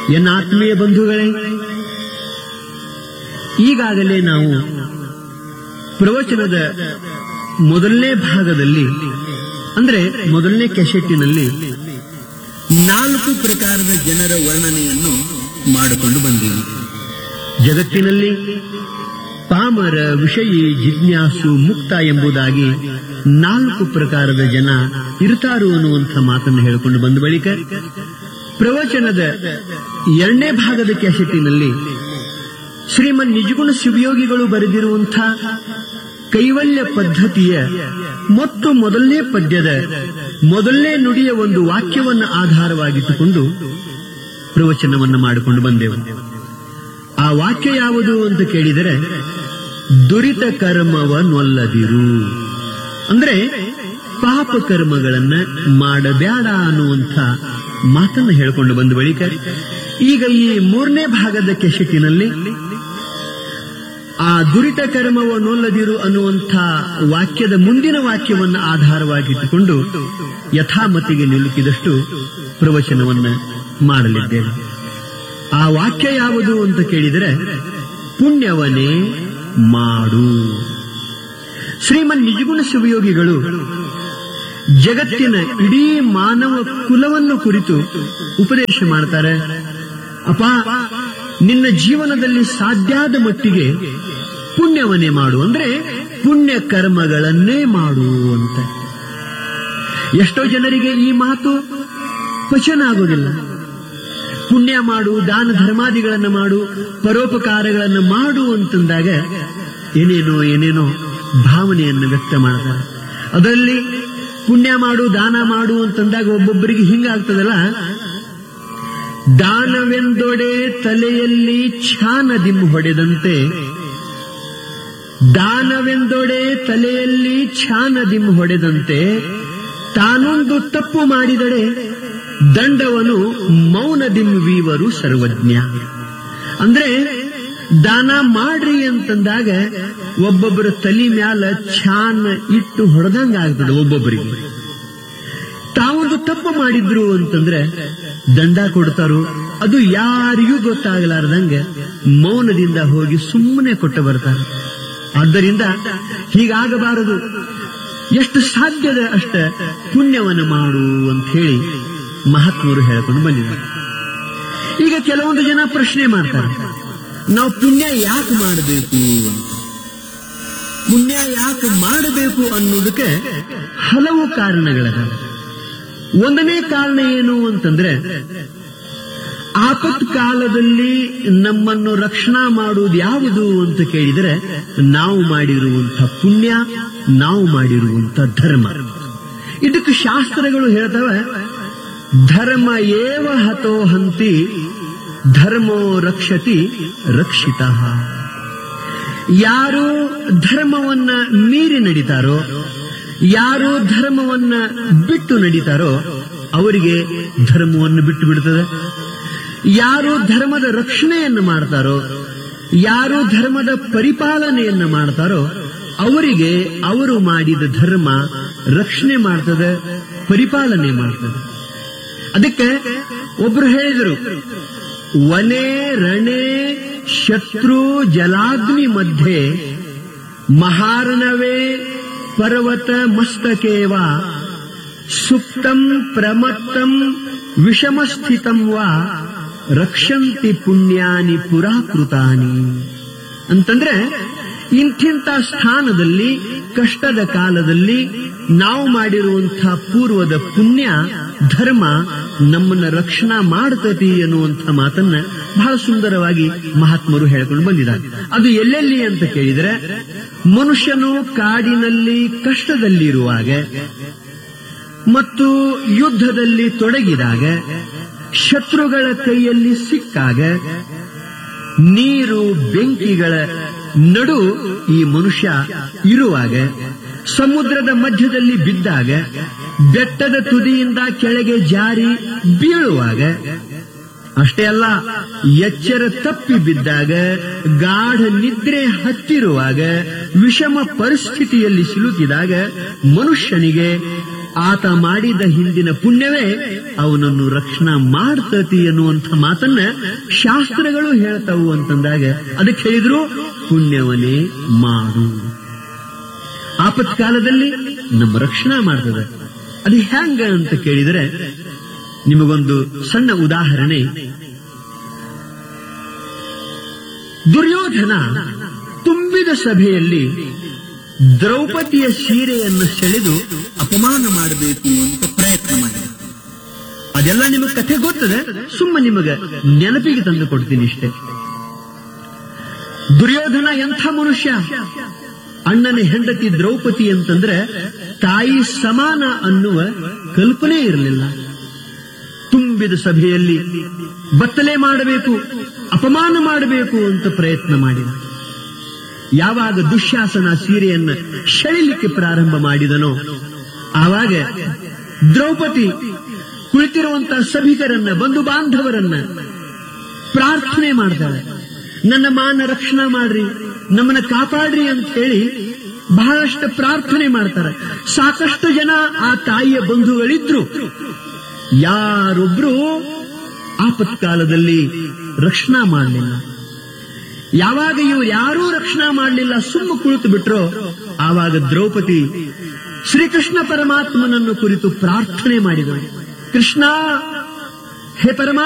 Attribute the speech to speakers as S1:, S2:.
S1: ಎನ್ನ ಆತ್ಮೀಯ ಬಂಧುಗಳೇ ಈಗಾಗಲೇ ನಾವು ಪ್ರವಚನದ ಮೊದಲನೇ ಭಾಗದಲ್ಲಿ ಅಂದ್ರೆ ಮೊದಲನೇ ಕೆಸೆಟ್ಟಿನಲ್ಲಿ ನಾಲ್ಕು ಪ್ರಕಾರದ ಜನರ ವರ್ಣನೆಯನ್ನು ಮಾಡಿಕೊಂಡು ಬಂದೀವಿ ಜಗತ್ತಿನಲ್ಲಿ ಪಾಮರ ವಿಷಯಿ ಜಿಜ್ಞಾಸು ಮುಕ್ತ ಎಂಬುದಾಗಿ ನಾಲ್ಕು ಪ್ರಕಾರದ ಜನ ಇರ್ತಾರು ಅನ್ನುವಂಥ ಮಾತನ್ನು ಹೇಳಿಕೊಂಡು ಬಂದ ಬಳಿಕ ಪ್ರವಚನದ ಎರಡನೇ ಭಾಗದ ಕೆಸೆಟ್ಟಿನಲ್ಲಿ ಶ್ರೀಮನ್ ನಿಜಗುಣ ಶಿವಯೋಗಿಗಳು ಬರೆದಿರುವಂಥ ಕೈವಲ್ಯ ಪದ್ಧತಿಯ ಮತ್ತು ಮೊದಲನೇ ಪದ್ಯದ ಮೊದಲನೇ ನುಡಿಯ ಒಂದು ವಾಕ್ಯವನ್ನು ಆಧಾರವಾಗಿಟ್ಟುಕೊಂಡು ಪ್ರವಚನವನ್ನು ಮಾಡಿಕೊಂಡು ಬಂದೆವು ಆ ವಾಕ್ಯ ಯಾವುದು ಅಂತ ಕೇಳಿದರೆ ದುರಿತ ಕರ್ಮವನ್ನೊಲ್ಲದಿರು ಅಂದ್ರೆ ಪಾಪ ಕರ್ಮಗಳನ್ನ ಮಾಡಬೇಡ ಅನ್ನುವಂಥ ಮಾತನ್ನು ಹೇಳಿಕೊಂಡು ಬಂದ ಬಳಿಕ ಈಗ ಈ ಮೂರನೇ ಭಾಗದ ಕೆಸೆಟ್ಟಿನಲ್ಲಿ ಆ ದುರಿತ ಕರ್ಮವನ್ನೊಲ್ಲದಿರು ಅನ್ನುವಂಥ ವಾಕ್ಯದ ಮುಂದಿನ ವಾಕ್ಯವನ್ನು ಆಧಾರವಾಗಿಟ್ಟುಕೊಂಡು ಯಥಾಮತಿಗೆ ನಿಲುಕಿದಷ್ಟು ಪ್ರವಚನವನ್ನ ಮಾಡಲಿದ್ದೇವೆ ಆ ವಾಕ್ಯ ಯಾವುದು ಅಂತ ಕೇಳಿದರೆ ಪುಣ್ಯವನೇ ಮಾಡು ಶ್ರೀಮನ್ ನಿಜಗುಣ ಶಿವಯೋಗಿಗಳು ಜಗತ್ತಿನ ಇಡೀ ಮಾನವ ಕುಲವನ್ನು ಕುರಿತು ಉಪದೇಶ ಮಾಡ್ತಾರೆ ಅಪ್ಪ ನಿನ್ನ ಜೀವನದಲ್ಲಿ ಸಾಧ್ಯಾದ ಮಟ್ಟಿಗೆ ಪುಣ್ಯವನ್ನೇ ಮಾಡು ಅಂದ್ರೆ ಪುಣ್ಯ ಕರ್ಮಗಳನ್ನೇ ಮಾಡು ಅಂತ ಎಷ್ಟೋ ಜನರಿಗೆ ಈ ಮಾತು ಪಚನ ಆಗೋದಿಲ್ಲ ಪುಣ್ಯ ಮಾಡು ದಾನ ಧರ್ಮಾದಿಗಳನ್ನು ಮಾಡು ಪರೋಪಕಾರಗಳನ್ನು ಮಾಡು ಅಂತಂದಾಗ ಏನೇನೋ ಏನೇನೋ ಭಾವನೆಯನ್ನು ವ್ಯಕ್ತ ಮಾಡ್ತಾರೆ ಅದರಲ್ಲಿ ಪುಣ್ಯ ಮಾಡು ದಾನ ಮಾಡು ಅಂತಂದಾಗ ಒಬ್ಬೊಬ್ಬರಿಗೆ ಹಿಂಗಾಗ್ತದಲ್ಲ ದಾನವೆಂದೊಡೆ ತಲೆಯಲ್ಲಿ ಛಾನದಿಮ್ ಹೊಡೆದಂತೆ ದಾನವೆಂದೊಡೆ ತಲೆಯಲ್ಲಿ ಛಾನದಿಮ್ ಹೊಡೆದಂತೆ ತಾನೊಂದು ತಪ್ಪು ಮಾಡಿದಡೆ ದಂಡವನು ಮೌನದಿಮ್ವೀವರು ಸರ್ವಜ್ಞ ಅಂದ್ರೆ ದಾನ ಮಾಡ್ರಿ ಅಂತಂದಾಗ ಒಬ್ಬೊಬ್ಬರ ತಲೆ ಮ್ಯಾಲ ಛಾನ್ ಇಟ್ಟು ಹೊಡೆದಂಗ ಆಗ್ತದೆ ಒಬ್ಬೊಬ್ಬರಿಗೆ ತಾವೊಂದು ತಪ್ಪು ಮಾಡಿದ್ರು ಅಂತಂದ್ರೆ ದಂಡ ಕೊಡ್ತಾರೋ ಅದು ಯಾರಿಗೂ ಗೊತ್ತಾಗಲಾರ್ದಂಗ ಮೌನದಿಂದ ಹೋಗಿ ಸುಮ್ಮನೆ ಕೊಟ್ಟು ಬರ್ತಾರೆ ಆದ್ದರಿಂದ ಹೀಗಾಗಬಾರದು ಎಷ್ಟು ಸಾಧ್ಯದ ಅಷ್ಟ ಪುಣ್ಯವನ್ನು ಮಾಡು ಅಂತ ಹೇಳಿ ಮಹಾತ್ಮರು ಹೇಳ್ಕೊಂಡು ಬಂದಿದ್ದಾರೆ ಈಗ ಕೆಲವೊಂದು ಜನ ಪ್ರಶ್ನೆ ಮಾಡ್ತಾರೆ ನಾವು ಪುಣ್ಯ ಯಾಕೆ ಮಾಡಬೇಕು ಅಂತ ಪುಣ್ಯ ಯಾಕೆ ಮಾಡಬೇಕು ಅನ್ನೋದಕ್ಕೆ ಹಲವು ಕಾರಣಗಳಿದಾವೆ ಒಂದನೇ ಕಾರಣ ಏನು ಅಂತಂದ್ರೆ ಆಪತ್ ಕಾಲದಲ್ಲಿ ನಮ್ಮನ್ನು ರಕ್ಷಣಾ ಮಾಡುವುದು ಯಾವುದು ಅಂತ ಕೇಳಿದರೆ ನಾವು ಮಾಡಿರುವಂಥ ಪುಣ್ಯ ನಾವು ಮಾಡಿರುವಂಥ ಧರ್ಮ ಇದಕ್ಕೆ ಶಾಸ್ತ್ರಗಳು ಹೇಳ್ತವೆ ಧರ್ಮ ಏವ ಹತೋ ಹಂತಿ ಧರ್ಮೋ ರಕ್ಷತಿ ರಕ್ಷಿತ ಯಾರು ಧರ್ಮವನ್ನ ಮೀರಿ ನಡೀತಾರೋ ಯಾರು ಧರ್ಮವನ್ನ ಬಿಟ್ಟು ನಡೀತಾರೋ ಅವರಿಗೆ ಧರ್ಮವನ್ನು ಬಿಟ್ಟು ಬಿಡುತ್ತದೆ ಯಾರು ಧರ್ಮದ ರಕ್ಷಣೆಯನ್ನು ಮಾಡ್ತಾರೋ ಯಾರು ಧರ್ಮದ ಪರಿಪಾಲನೆಯನ್ನ ಮಾಡ್ತಾರೋ ಅವರಿಗೆ ಅವರು ಮಾಡಿದ ಧರ್ಮ ರಕ್ಷಣೆ ಮಾಡ್ತದೆ ಪರಿಪಾಲನೆ ಮಾಡ್ತದೆ ಅದಕ್ಕೆ ಒಬ್ರು ಹೇಳಿದರು ವನೆ ರಣೆ ಶತ್ರು ಜಲಾಗ್ನಿ ಮಧ್ಯೆ ಮಹಾರಣವೇ ಪರ್ವತ ಮಸ್ತಕೇವ ಸುಪ್ತಂ ಪ್ರಮತ್ತಂ ವಿಷಮಸ್ಥಿತಂ ವಾ ರಕ್ಷಂತಿ ಪುಣ್ಯಾನಿ ಪುರಾಕೃತಾನಿ ಅಂತಂದ್ರೆ ಇಂಥಿಂಥ ಸ್ಥಾನದಲ್ಲಿ ಕಷ್ಟದ ಕಾಲದಲ್ಲಿ ನಾವು ಮಾಡಿರುವಂತಹ ಪೂರ್ವದ ಪುಣ್ಯ ಧರ್ಮ ನಮ್ಮನ್ನ ರಕ್ಷಣಾ ಮಾಡ್ತತಿ ಅನ್ನುವಂಥ ಮಾತನ್ನ ಬಹಳ ಸುಂದರವಾಗಿ ಮಹಾತ್ಮರು ಹೇಳ್ಕೊಂಡು ಬಂದಿದ್ದಾರೆ ಅದು ಎಲ್ಲೆಲ್ಲಿ ಅಂತ ಕೇಳಿದರೆ ಮನುಷ್ಯನು ಕಾಡಿನಲ್ಲಿ ಕಷ್ಟದಲ್ಲಿರುವಾಗ ಮತ್ತು ಯುದ್ಧದಲ್ಲಿ ತೊಡಗಿದಾಗ ಶತ್ರುಗಳ ಕೈಯಲ್ಲಿ ಸಿಕ್ಕಾಗ ನೀರು ಬೆಂಕಿಗಳ ನಡು ಈ ಮನುಷ್ಯ ಇರುವಾಗ ಸಮುದ್ರದ ಮಧ್ಯದಲ್ಲಿ ಬಿದ್ದಾಗ ಬೆಟ್ಟದ ತುದಿಯಿಂದ ಕೆಳಗೆ ಜಾರಿ ಬೀಳುವಾಗ ಅಷ್ಟೇ ಅಲ್ಲ ಎಚ್ಚರ ತಪ್ಪಿ ಬಿದ್ದಾಗ ಗಾಢ ನಿದ್ರೆ ಹತ್ತಿರುವಾಗ ವಿಷಮ ಪರಿಸ್ಥಿತಿಯಲ್ಲಿ ಸಿಲುಕಿದಾಗ ಮನುಷ್ಯನಿಗೆ ಆತ ಮಾಡಿದ ಹಿಂದಿನ ಪುಣ್ಯವೇ ಅವನನ್ನು ರಕ್ಷಣಾ ಮಾಡ್ತತಿ ಎನ್ನುವಂಥ ಮಾತನ್ನ ಶಾಸ್ತ್ರಗಳು ಹೇಳ್ತಾವು ಅಂತಂದಾಗ ಅದಕ್ಕೆ ಹೇಳಿದ್ರು ಪುಣ್ಯವನ್ನೇ ಮಾಡು ಆಪತ್ಕಾಲದಲ್ಲಿ ನಮ್ಮ ರಕ್ಷಣಾ ಮಾಡ್ತದೆ ಅದು ಹ್ಯಾಂಗ ಅಂತ ಕೇಳಿದರೆ ನಿಮಗೊಂದು ಸಣ್ಣ ಉದಾಹರಣೆ ದುರ್ಯೋಧನ ತುಂಬಿದ ಸಭೆಯಲ್ಲಿ ದ್ರೌಪದಿಯ ಸೀರೆಯನ್ನು ಸೆಳೆದು ಅಪಮಾನ ಮಾಡಬೇಕು ಅಂತ ಪ್ರಯತ್ನ ಮಾಡಿದ ಅದೆಲ್ಲ ನಿಮಗೆ ಕಥೆ ಗೊತ್ತದೆ ಸುಮ್ಮ ನಿಮಗೆ ನೆನಪಿಗೆ ತಂದು ಕೊಡ್ತೀನಿ ಇಷ್ಟೇ ದುರ್ಯೋಧನ ಎಂಥ ಮನುಷ್ಯ ಅಣ್ಣನ ಹೆಂಡತಿ ದ್ರೌಪದಿ ಅಂತಂದ್ರೆ ತಾಯಿ ಸಮಾನ ಅನ್ನುವ ಕಲ್ಪನೆ ಇರಲಿಲ್ಲ ತುಂಬಿದ ಸಭೆಯಲ್ಲಿ ಬತ್ತಲೆ ಮಾಡಬೇಕು ಅಪಮಾನ ಮಾಡಬೇಕು ಅಂತ ಪ್ರಯತ್ನ ಮಾಡಿದ ಯಾವಾಗ ದುಶ್ಯಾಸನ ಸೀರೆಯನ್ನ ಸೆಳಿಲಿಕ್ಕೆ ಪ್ರಾರಂಭ ಮಾಡಿದನೋ ಆವಾಗ ದ್ರೌಪದಿ ಕುಳಿತಿರುವಂತಹ ಸಭಿಕರನ್ನ ಬಂಧು ಬಾಂಧವರನ್ನ ಪ್ರಾರ್ಥನೆ ಮಾಡ್ತಾಳೆ ನನ್ನ ಮಾನ ರಕ್ಷಣಾ ಮಾಡ್ರಿ ನಮ್ಮನ್ನ ಕಾಪಾಡ್ರಿ ಅಂತ ಹೇಳಿ ಬಹಳಷ್ಟು ಪ್ರಾರ್ಥನೆ ಮಾಡ್ತಾರೆ ಸಾಕಷ್ಟು ಜನ ಆ ತಾಯಿಯ ಬಂಧುಗಳಿದ್ರು ಯಾರೊಬ್ರು ಆಪತ್ಕಾಲದಲ್ಲಿ ರಕ್ಷಣಾ ಮಾಡಲಿಲ್ಲ ಯಾವಾಗ ಇವ್ರು ಯಾರೂ ರಕ್ಷಣಾ ಮಾಡಲಿಲ್ಲ ಸುಮ್ಮ ಕುಳಿತು ಬಿಟ್ರೋ ಆವಾಗ ದ್ರೌಪದಿ ಶ್ರೀಕೃಷ್ಣ ಪರಮಾತ್ಮನನ್ನು ಕುರಿತು ಪ್ರಾರ್ಥನೆ ಮಾಡಿದಳು ಕೃಷ್ಣ ಹೇ ಪರಮಾತ್ಮ